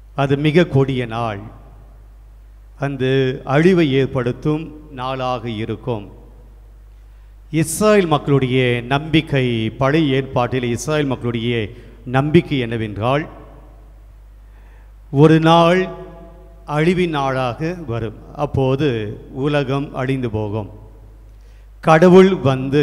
அது மிக கொடிய நாள் அந்த அழிவை ஏற்படுத்தும் நாளாக இருக்கும் இஸ்ராயல் மக்களுடைய நம்பிக்கை பழைய ஏற்பாட்டில் இஸ்ராயல் மக்களுடைய நம்பிக்கை என்னவென்றால் ஒரு நாள் அழிவின் நாளாக வரும் அப்போது உலகம் அழிந்து போகும் கடவுள் வந்து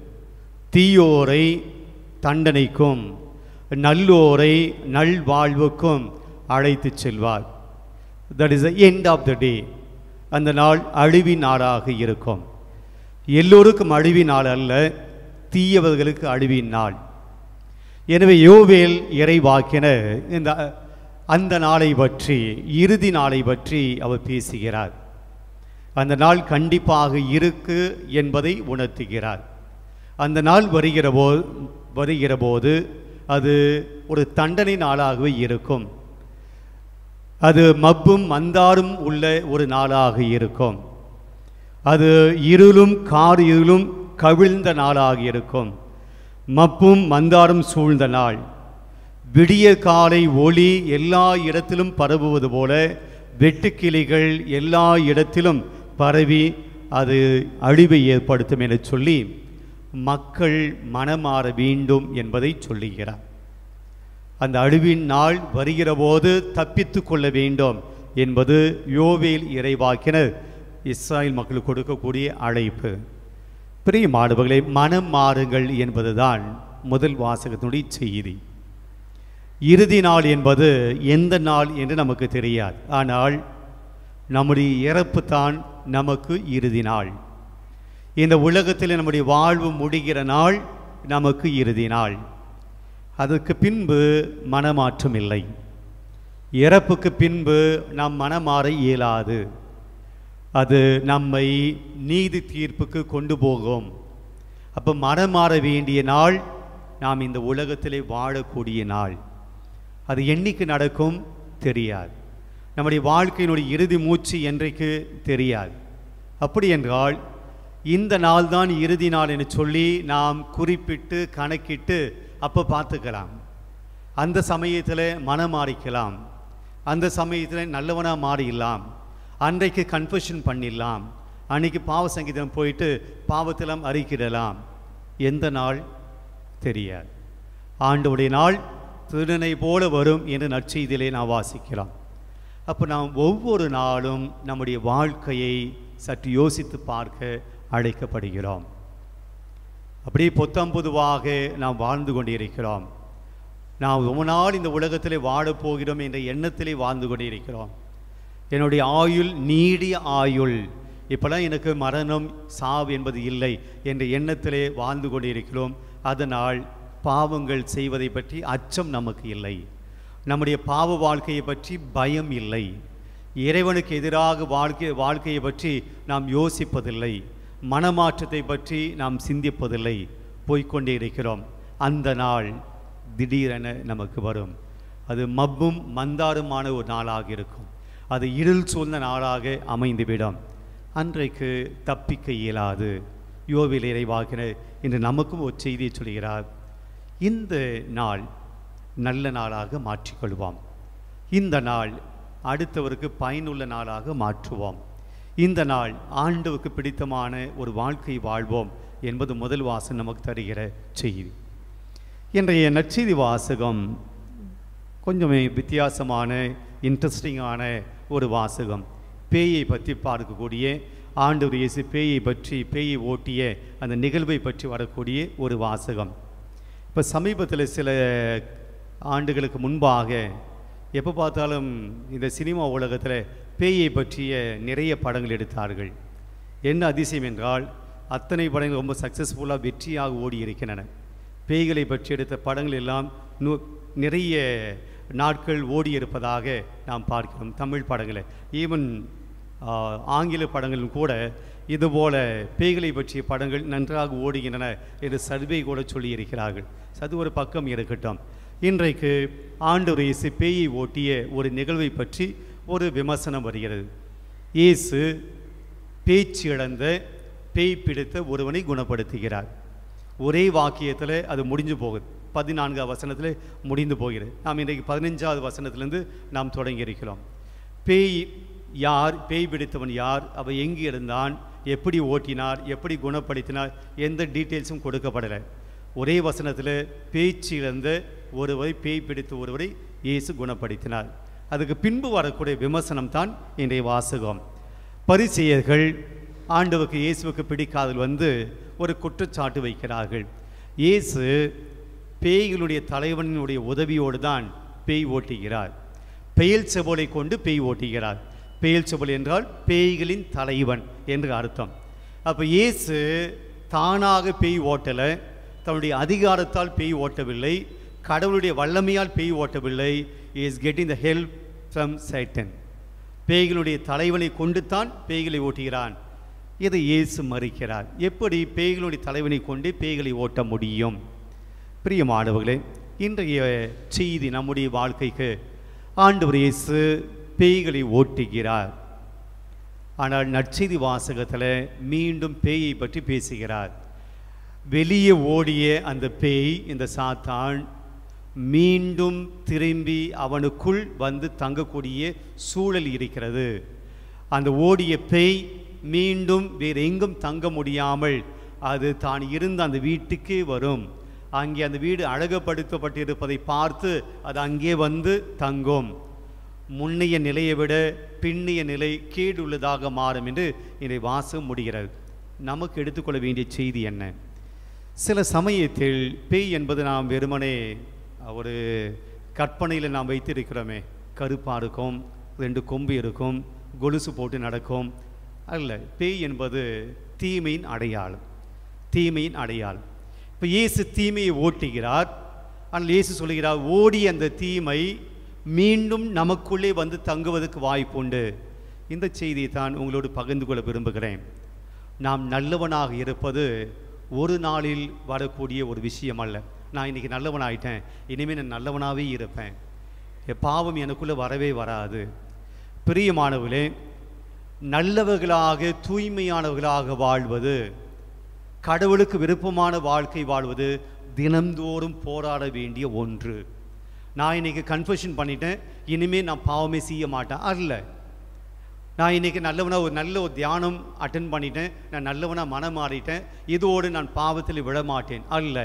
தீயோரை தண்டனைக்கும் நல்லோரை நல்வாழ்வுக்கும் அழைத்து செல்வார் that is the end of the day அந்த நாள் அழிவின் நாளாக இருக்கும் எல்லோருக்கும் அழிவின் நாள் அல்ல தீயவர்களுக்கு அழிவின் நாள் எனவே யோவேல் இறைவாக்கின இந்த அந்த நாளை பற்றி இறுதி நாளை பற்றி அவர் பேசுகிறார் அந்த நாள் கண்டிப்பாக இருக்கு என்பதை உணர்த்துகிறார் அந்த நாள் வருகிற போ வருகிற போது அது ஒரு தண்டனை நாளாகவே இருக்கும் அது மப்பும் மந்தாரும் உள்ள ஒரு நாளாக இருக்கும் அது இருளும் கார் இருளும் கவிழ்ந்த நாளாக இருக்கும் மப்பும் மந்தாரும் சூழ்ந்த நாள் விடிய காலை ஒளி எல்லா இடத்திலும் பரவுவது போல வெட்டுக்கிளிகள் எல்லா இடத்திலும் பரவி அது அழிவை ஏற்படுத்தும் என சொல்லி மக்கள் மனமாற வேண்டும் என்பதை சொல்லுகிறார் அந்த அழிவின் நாள் வருகிற போது தப்பித்து கொள்ள வேண்டும் என்பது யோவேல் இறைவாக்கினர் இஸ்ராயல் மக்களுக்கு கொடுக்கக்கூடிய அழைப்பு பிரிய மாணவர்களை மனம் மாறுங்கள் என்பதுதான் முதல் வாசகத்தினுடைய செய்தி இறுதி நாள் என்பது எந்த நாள் என்று நமக்கு தெரியாது ஆனால் நம்முடைய இறப்பு தான் நமக்கு இறுதி நாள் இந்த உலகத்தில் நம்முடைய வாழ்வு முடிகிற நாள் நமக்கு இறுதி நாள் அதற்கு பின்பு மனமாற்றம் இல்லை இறப்புக்கு பின்பு நாம் மனமாற இயலாது அது நம்மை நீதி தீர்ப்புக்கு கொண்டு போகும் அப்போ மனமாற வேண்டிய நாள் நாம் இந்த உலகத்திலே வாழக்கூடிய நாள் அது என்னைக்கு நடக்கும் தெரியாது நம்முடைய வாழ்க்கையினுடைய இறுதி மூச்சு என்றைக்கு தெரியாது அப்படி என்றால் இந்த நாள் தான் இறுதி நாள் என்று சொல்லி நாம் குறிப்பிட்டு கணக்கிட்டு அப்போ பார்த்துக்கலாம் அந்த சமயத்தில் மனம் மாறிக்கலாம் அந்த சமயத்தில் நல்லவனாக மாறிடலாம் அன்றைக்கு கன்ஃபெஷன் பண்ணிடலாம் அன்னைக்கு பாவ சங்கீதம் போயிட்டு பாவத்திலாம் அறிக்கிடலாம் எந்த நாள் தெரியாது ஆண்டவுடைய நாள் திருடனை போல வரும் என்று நற்செய்தியிலே நாம் வாசிக்கலாம் அப்போ நாம் ஒவ்வொரு நாளும் நம்முடைய வாழ்க்கையை சற்று யோசித்து பார்க்க அழைக்கப்படுகிறோம் அப்படியே பொத்தம் பொதுவாக நாம் வாழ்ந்து கொண்டிருக்கிறோம் நாம் ரொம்ப நாள் இந்த உலகத்திலே வாழப் போகிறோம் என்ற எண்ணத்திலே வாழ்ந்து கொண்டிருக்கிறோம் என்னுடைய ஆயுள் நீடிய ஆயுள் இப்போலாம் எனக்கு மரணம் சாவு என்பது இல்லை என்ற எண்ணத்திலே வாழ்ந்து கொண்டிருக்கிறோம் அதனால் பாவங்கள் செய்வதை பற்றி அச்சம் நமக்கு இல்லை நம்முடைய பாவ வாழ்க்கையை பற்றி பயம் இல்லை இறைவனுக்கு எதிராக வாழ்க்கை வாழ்க்கையை பற்றி நாம் யோசிப்பதில்லை மனமாற்றத்தை பற்றி நாம் சிந்திப்பதில்லை போய்க்கொண்டே இருக்கிறோம் அந்த நாள் திடீரென நமக்கு வரும் அது மப்பும் மந்தாருமான ஒரு நாளாக இருக்கும் அது இருள் சூழ்ந்த நாளாக அமைந்துவிடும் அன்றைக்கு தப்பிக்க இயலாது யோவில் இறைவாகின இன்று நமக்கும் ஒரு செய்தியை சொல்கிறார் இந்த நாள் நல்ல நாளாக மாற்றிக்கொள்வோம் இந்த நாள் அடுத்தவருக்கு பயனுள்ள நாளாக மாற்றுவோம் இந்த நாள் ஆண்டவுக்கு பிடித்தமான ஒரு வாழ்க்கை வாழ்வோம் என்பது முதல் வாசம் நமக்கு தருகிற செய்தி இன்றைய நற்செய்தி வாசகம் கொஞ்சம் வித்தியாசமான இன்ட்ரெஸ்டிங்கான ஒரு வாசகம் பேயை பற்றி பார்க்கக்கூடிய ஆண்டவர் இயேசு பேயை பற்றி பேயை ஓட்டிய அந்த நிகழ்வை பற்றி வரக்கூடிய ஒரு வாசகம் இப்போ சமீபத்தில் சில ஆண்டுகளுக்கு முன்பாக எப்போ பார்த்தாலும் இந்த சினிமா உலகத்தில் பேயை பற்றிய நிறைய படங்கள் எடுத்தார்கள் என்ன அதிசயம் என்றால் அத்தனை படங்கள் ரொம்ப சக்ஸஸ்ஃபுல்லாக வெற்றியாக ஓடி இருக்கின்றன பேய்களை பற்றி எடுத்த படங்கள் எல்லாம் நூ நிறைய நாட்கள் ஓடி இருப்பதாக நாம் பார்க்கிறோம் தமிழ் படங்களை ஈவன் ஆங்கில படங்களும் கூட இதுபோல பேய்களை பற்றிய படங்கள் நன்றாக ஓடுகின்றன என்று சர்வே கூட சொல்லியிருக்கிறார்கள் அது ஒரு பக்கம் இருக்கட்டும் இன்றைக்கு ஆண்டவர் இயேசு பேயை ஓட்டிய ஒரு நிகழ்வை பற்றி ஒரு விமர்சனம் வருகிறது இயேசு பேச்சு இழந்த பேய் பிடித்த ஒருவனை குணப்படுத்துகிறார் ஒரே வாக்கியத்தில் அது முடிஞ்சு போகுது பதினான்காவது வசனத்தில் முடிந்து போகிறது நாம் இன்றைக்கு பதினஞ்சாவது வசனத்திலிருந்து நாம் தொடங்கி இருக்கிறோம் பேய் யார் பேய் பிடித்தவன் யார் அவன் எங்கே இருந்தான் எப்படி ஓட்டினார் எப்படி குணப்படுத்தினார் எந்த டீட்டெயில்ஸும் கொடுக்கப்படலை ஒரே வசனத்தில் பேச்சிலிருந்த ஒருவரை பேய் பிடித்த ஒருவரை இயேசு குணப்படுத்தினார் அதுக்கு பின்பு வரக்கூடிய விமர்சனம் தான் இன்றைய வாசகம் பரிசெயர்கள் ஆண்டவுக்கு இயேசுவுக்கு பிடிக்காதல் வந்து ஒரு குற்றச்சாட்டு வைக்கிறார்கள் இயேசு பேய்களுடைய தலைவனுடைய உதவியோடு தான் பேய் ஓட்டுகிறார் பெயல் செபோலை கொண்டு பேய் ஓட்டுகிறார் பெயல் செபோல் என்றால் பேய்களின் தலைவன் என்று அர்த்தம் அப்போ இயேசு தானாக பேய் ஓட்டலை தன்னுடைய அதிகாரத்தால் பேய் ஓட்டவில்லை கடவுளுடைய வல்லமையால் பேய் ஓட்டவில்லை is getting the help from Satan பேய்களுடைய தலைவனை கொண்டு தான் பேய்களை ஓட்டுகிறான் இதை இயேசு மறுக்கிறார் எப்படி பேய்களுடைய தலைவனை கொண்டு பேய்களை ஓட்ட முடியும் பிரியமானவர்களே இன்றைய செய்தி நம்முடைய வாழ்க்கைக்கு ஆண்டவர் இயேசு பேய்களை ஓட்டுகிறார் ஆனால் நற்செய்தி வாசகத்தில் மீண்டும் பேயை பற்றி பேசுகிறார் வெளியே ஓடிய அந்த பேய் இந்த சாத்தான் மீண்டும் திரும்பி அவனுக்குள் வந்து தங்கக்கூடிய சூழல் இருக்கிறது அந்த ஓடிய பேய் மீண்டும் வேறு எங்கும் தங்க முடியாமல் அது தான் இருந்த அந்த வீட்டுக்கே வரும் அங்கே அந்த வீடு அழகுபடுத்தப்பட்டிருப்பதை பார்த்து அது அங்கே வந்து தங்கும் முன்னைய நிலையை விட பின்னைய நிலை கேடுள்ளதாக மாறும் என்று இதை வாசம் முடிகிறது நமக்கு எடுத்துக்கொள்ள வேண்டிய செய்தி என்ன சில சமயத்தில் பேய் என்பது நாம் வெறுமனே ஒரு கற்பனையில் நாம் வைத்திருக்கிறோமே கருப்பாக இருக்கும் ரெண்டு கொம்பு இருக்கும் கொலுசு போட்டு நடக்கும் அல்ல பேய் என்பது தீமையின் அடையாளம் தீமையின் அடையாளம் இப்போ இயேசு தீமையை ஓட்டுகிறார் ஆனால் இயேசு சொல்கிறார் ஓடிய அந்த தீமை மீண்டும் நமக்குள்ளே வந்து தங்குவதற்கு வாய்ப்புண்டு இந்த செய்தியை தான் உங்களோடு பகிர்ந்து கொள்ள விரும்புகிறேன் நாம் நல்லவனாக இருப்பது ஒரு நாளில் வரக்கூடிய ஒரு விஷயம் அல்ல நான் இன்னைக்கு நல்லவனாயிட்டேன் இனிமேல் நான் நல்லவனாகவே இருப்பேன் என் பாவம் எனக்குள்ளே வரவே வராது பிரியமானவர்களே நல்லவர்களாக தூய்மையானவர்களாக வாழ்வது கடவுளுக்கு விருப்பமான வாழ்க்கை வாழ்வது தினந்தோறும் போராட வேண்டிய ஒன்று நான் இன்னைக்கு கன்ஃபெஷன் பண்ணிட்டேன் இனிமேல் நான் பாவமே செய்ய மாட்டேன் அல்ல நான் இன்னைக்கு நல்லவனா ஒரு நல்ல ஒரு தியானம் அட்டன் பண்ணிட்டேன் நான் நல்லவனா மனம் மாறிட்டேன் இதோடு நான் பாவத்தில் விழமாட்டேன் அல்ல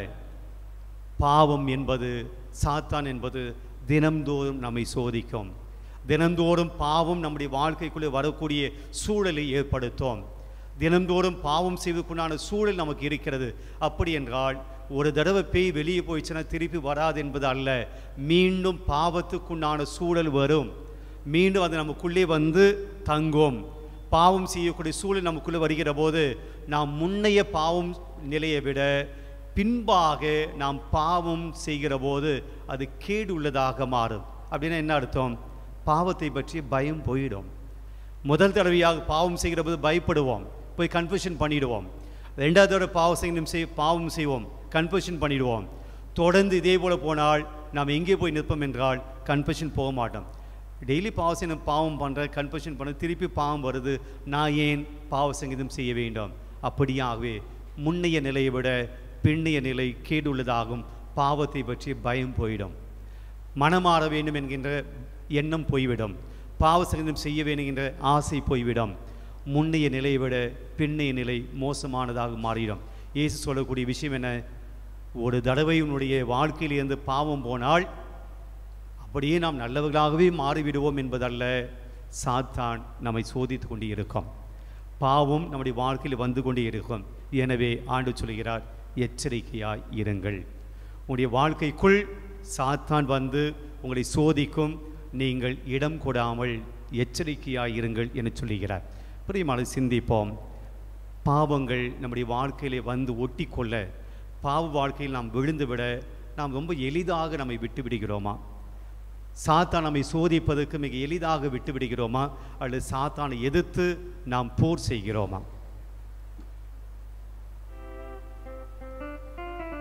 பாவம் என்பது சாத்தான் என்பது தினம்தோறும் நம்மை சோதிக்கும் தினந்தோறும் பாவம் நம்முடைய வாழ்க்கைக்குள்ளே வரக்கூடிய சூழலை ஏற்படுத்தும் தினந்தோறும் பாவம் செய்வதற்குண்டான சூழல் நமக்கு இருக்கிறது அப்படி என்றால் ஒரு தடவை பேய் வெளியே போயிடுச்சுன்னா திருப்பி வராது என்பது அல்ல மீண்டும் பாவத்துக்குண்டான சூழல் வரும் மீண்டும் அது நமக்குள்ளே வந்து தங்கும் பாவம் செய்யக்கூடிய சூழல் நமக்குள்ளே வருகிற போது நாம் முன்னைய பாவம் நிலையை விட பின்பாக நாம் பாவம் செய்கிற போது அது கேடு உள்ளதாக மாறும் அப்படின்னா என்ன அர்த்தம் பாவத்தை பற்றி பயம் போயிடும் முதல் தடவையாக பாவம் செய்கிற போது பயப்படுவோம் போய் கன்ஃபெஷன் பண்ணிடுவோம் ரெண்டாவது தடவை பாவம் செய்யணும் செய் பாவம் செய்வோம் கன்ஃபெஷன் பண்ணிடுவோம் தொடர்ந்து இதே போல் போனால் நாம் எங்கே போய் நிற்போம் என்றால் கன்ஃபெஷன் போக மாட்டோம் டெய்லி பாவ செய்யணும் பாவம் பண்ணுற கன்ஃபெஷன் பண்ண திருப்பி பாவம் வருது நான் ஏன் பாவ சங்கீதம் செய்ய வேண்டும் அப்படியாகவே முன்னைய நிலையை விட பின்னைய நிலை கேடுள்ளதாகும் பாவத்தை பற்றி பயம் போயிடும் மனமாற வேண்டும் என்கின்ற எண்ணம் போய்விடும் பாவ சங்கீதம் செய்ய வேண்டும் என்கின்ற ஆசை போய்விடும் முன்னைய நிலையை விட பின்னைய நிலை மோசமானதாக மாறிடும் இயேசு சொல்லக்கூடிய விஷயம் என்ன ஒரு தடவை உன்னுடைய வாழ்க்கையிலிருந்து பாவம் போனால் அப்படியே நாம் நல்லவர்களாகவே மாறிவிடுவோம் என்பதல்ல சாத்தான் நம்மை சோதித்து கொண்டு இருக்கும் பாவம் நம்முடைய வாழ்க்கையில் வந்து கொண்டே இருக்கும் எனவே ஆண்டு சொல்கிறார் எச்சரிக்கையாய் இருங்கள் உங்களுடைய வாழ்க்கைக்குள் சாத்தான் வந்து உங்களை சோதிக்கும் நீங்கள் இடம் கொடாமல் எச்சரிக்கையாய் இருங்கள் என சொல்லுகிறார் பிரியமான சிந்திப்போம் பாவங்கள் நம்முடைய வாழ்க்கையிலே வந்து ஒட்டிக்கொள்ள பாவ வாழ்க்கையில் நாம் விழுந்து விட நாம் ரொம்ப எளிதாக நம்மை விட்டு விடுகிறோமா சாத்தான் நம்மை சோதிப்பதற்கு மிக எளிதாக விட்டு விடுகிறோமா அல்லது சாத்தானை எதிர்த்து நாம் போர் செய்கிறோமா